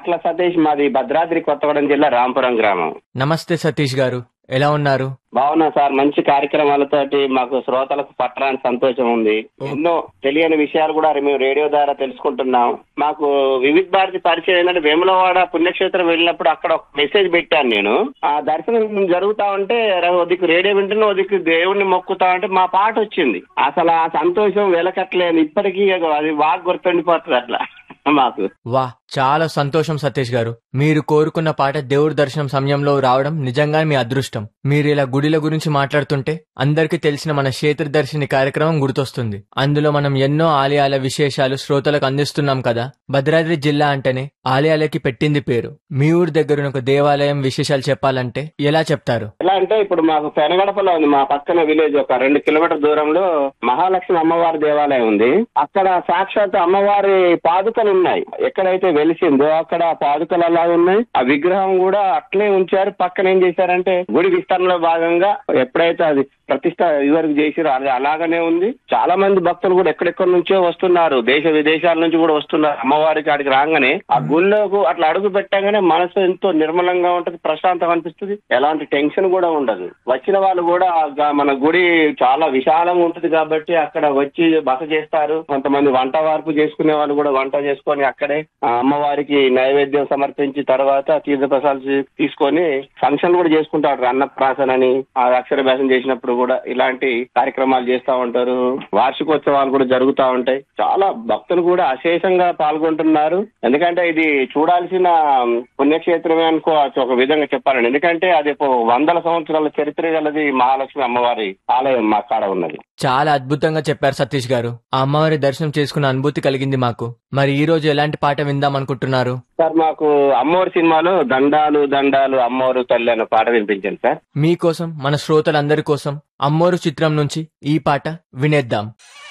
దాట్ల సతీష్ మాది భద్రాద్రి కొత్తగూడెం జిల్లా రాంపురం గ్రామం నమస్తే సతీష్ గారు ఎలా ఉన్నారు బాగున్నా సార్ మంచి కార్యక్రమాలతోటి మాకు శ్రోతలకు పట్టడానికి సంతోషం ఉంది ఎన్నో తెలియని విషయాలు కూడా మేము రేడియో ద్వారా తెలుసుకుంటున్నాం మాకు వివిధ భారతి పరిచయం ఏంటంటే వేములవాడ పుణ్యక్షేత్రం వెళ్ళినప్పుడు అక్కడ ఒక మెసేజ్ పెట్టాను నేను ఆ దర్శనం జరుగుతా ఉంటే ర- ఓ దిక్కు రేడియో వింటున్నా ఓ దిక్కు దేవుణ్ణి మొక్కుతా ఉంటే మా పాట వచ్చింది అసలు ఆ సంతోషం వెలకట్లేదు ఇప్పటికీ అది బాగా గుర్తుండిపోతుంది అట్లా మాకు వా చాలా సంతోషం సతీష్ గారు మీరు కోరుకున్న పాట దేవుడి దర్శనం సమయంలో రావడం నిజంగా మీ అదృష్టం మీరు ఇలా గుడిల గురించి మాట్లాడుతుంటే అందరికీ తెలిసిన మన క్షేత్ర దర్శిని కార్యక్రమం గుర్తొస్తుంది అందులో మనం ఎన్నో ఆలయాల విశేషాలు శ్రోతలకు అందిస్తున్నాం కదా భద్రాద్రి జిల్లా అంటేనే ఆలయాలకి పెట్టింది పేరు మీ ఊరి దగ్గర ఒక దేవాలయం విశేషాలు చెప్పాలంటే ఎలా చెప్తారు ఎలా అంటే ఇప్పుడు మాకు పెనగడపలో ఉంది మా పక్కన విలేజ్ ఒక రెండు కిలోమీటర్ దూరంలో మహాలక్ష్మి అమ్మవారి దేవాలయం ఉంది అక్కడ సాక్షాత్ అమ్మవారి పాదుకలు ఉన్నాయి ఎక్కడైతే వెలిసిందో అక్కడ ఆ పాదుకలు అలా ఉన్నాయి ఆ విగ్రహం కూడా అట్లే ఉంచారు పక్కన ఏం చేశారంటే గుడి విస్తరణలో భాగంగా ఎప్పుడైతే అది ప్రతిష్ట ఇదివరకు చేసిరో అది అలాగనే ఉంది చాలా మంది భక్తులు కూడా ఎక్కడెక్కడి నుంచో వస్తున్నారు దేశ విదేశాల నుంచి కూడా వస్తున్నారు అమ్మవారికి ఆడికి రాగానే ఆ గుళ్ళోకి అట్లా అడుగు పెట్టగానే మనసు ఎంతో నిర్మలంగా ఉంటది ప్రశాంతం అనిపిస్తుంది ఎలాంటి టెన్షన్ కూడా ఉండదు వచ్చిన వాళ్ళు కూడా ఆ గ- మన గుడి చాలా విశాలంగా ఉంటది కాబట్టి అక్కడ వచ్చి బస చేస్తారు కొంతమంది వంట వార్పు చేసుకునే వాళ్ళు కూడా వంట చేసుకొని అక్కడే ఆ అమ్మవారికి నైవేద్యం సమర్పించి తర్వాత తీర్థప్రసాదాలు తీసుకొని ఫంక్షన్ కూడా చేసుకుంటారు అన్నప్రాసన అని ఆ అక్షరభ్యాసం చేసినప్పుడు కూడా ఇలాంటి కార్యక్రమాలు చేస్తా ఉంటారు వార్షికోత్సవాలు కూడా జరుగుతా ఉంటాయి చాలా భక్తులు కూడా అశేషంగా పాల్గొంటున్నారు ఎందుకంటే ఇది చూడాల్సిన పుణ్యక్షేత్రమే అనుకోవచ్చు ఒక విధంగా చెప్పాలండి ఎందుకంటే అది ఒక వందల సంవత్సరాల చరిత్ర గలది మహాలక్ష్మి అమ్మవారి ఆలయం మా కాడ ఉన్నది చాలా అద్భుతంగా చెప్పారు సతీష్ గారు ఆ అమ్మవారి దర్శనం చేసుకున్న అనుభూతి కలిగింది మాకు మరి ఈ రోజు ఎలాంటి పాట విందాం అనుకుంటున్నారు సార్ మాకు అమ్మవారి సినిమాలో దండాలు దండాలు అమ్మవారు తల్లి అనే పాట వినిపించండి సార్ మీకోసం మన శ్రోతలందరి కోసం అమ్మోరు చిత్రం నుంచి ఈ పాట వినేద్దాం